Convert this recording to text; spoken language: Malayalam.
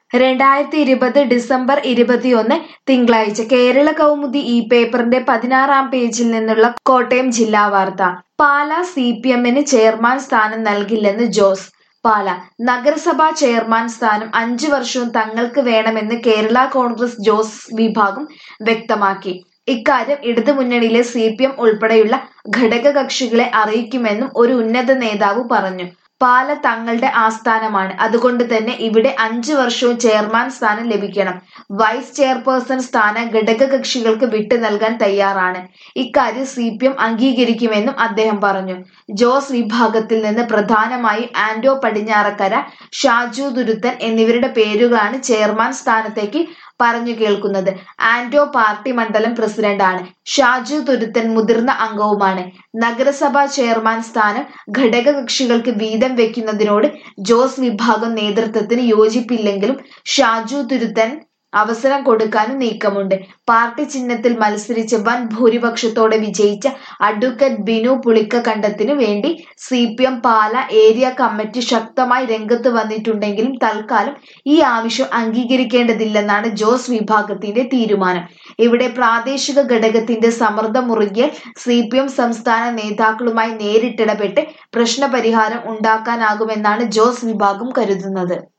രണ്ടായിരത്തി ഇരുപത് ഡിസംബർ ഇരുപത്തിയൊന്ന് തിങ്കളാഴ്ച കേരള കൗമുദി ഈ പേപ്പറിന്റെ പതിനാറാം പേജിൽ നിന്നുള്ള കോട്ടയം ജില്ലാ വാർത്ത പാലാ സി പി എമ്മിന് ചെയർമാൻ സ്ഥാനം നൽകില്ലെന്ന് ജോസ് പാല നഗരസഭാ ചെയർമാൻ സ്ഥാനം അഞ്ചു വർഷവും തങ്ങൾക്ക് വേണമെന്ന് കേരള കോൺഗ്രസ് ജോസ് വിഭാഗം വ്യക്തമാക്കി ഇക്കാര്യം ഇടതുമുന്നണിയിലെ സി പി എം ഉൾപ്പെടെയുള്ള ഘടകകക്ഷികളെ അറിയിക്കുമെന്നും ഒരു ഉന്നത നേതാവ് പറഞ്ഞു പാല തങ്ങളുടെ ആസ്ഥാനമാണ് അതുകൊണ്ട് തന്നെ ഇവിടെ അഞ്ചു വർഷവും ചെയർമാൻ സ്ഥാനം ലഭിക്കണം വൈസ് ചെയർപേഴ്സൺ സ്ഥാനം ഘടകകക്ഷികൾക്ക് വിട്ടു നൽകാൻ തയ്യാറാണ് ഇക്കാര്യം സി പി എം അംഗീകരിക്കുമെന്നും അദ്ദേഹം പറഞ്ഞു ജോസ് വിഭാഗത്തിൽ നിന്ന് പ്രധാനമായും ആന്റോ പടിഞ്ഞാറക്കര ഷാജു ദുരുത്തൻ എന്നിവരുടെ പേരുകളാണ് ചെയർമാൻ സ്ഥാനത്തേക്ക് പറഞ്ഞു കേൾക്കുന്നത് ആന്റോ പാർട്ടി മണ്ഡലം പ്രസിഡന്റാണ് ഷാജു തുരുത്തൻ മുതിർന്ന അംഗവുമാണ് നഗരസഭാ ചെയർമാൻ സ്ഥാനം ഘടകകക്ഷികൾക്ക് വീതം വെക്കുന്നതിനോട് ജോസ് വിഭാഗം നേതൃത്വത്തിന് യോജിപ്പില്ലെങ്കിലും ഷാജു തുരുത്തൻ അവസരം കൊടുക്കാനും നീക്കമുണ്ട് പാർട്ടി ചിഹ്നത്തിൽ മത്സരിച്ച് വൻ ഭൂരിപക്ഷത്തോടെ വിജയിച്ച അഡ്വക്കേറ്റ് ബിനു പുളിക്കക്കണ്ടത്തിനു വേണ്ടി C P M Pala area committee ശക്തമായി രംഗത്ത് വന്നിട്ടുണ്ടെങ്കിലും തൽക്കാലം ഈ ആവശ്യം അംഗീകരിക്കേണ്ടതില്ലെന്നാണ് ജോസ് വിഭാഗത്തിന്റെ തീരുമാനം ഇവിടെ പ്രാദേശിക ഘടകത്തിന്റെ സമ്മർദ്ദം മുറുകിയാൽ സി പി എം സംസ്ഥാന നേതാക്കളുമായി നേരിട്ടിടപെട്ട് പ്രശ്നപരിഹാരം ഉണ്ടാക്കാനാകുമെന്നാണ് ജോസ് വിഭാഗം കരുതുന്നത്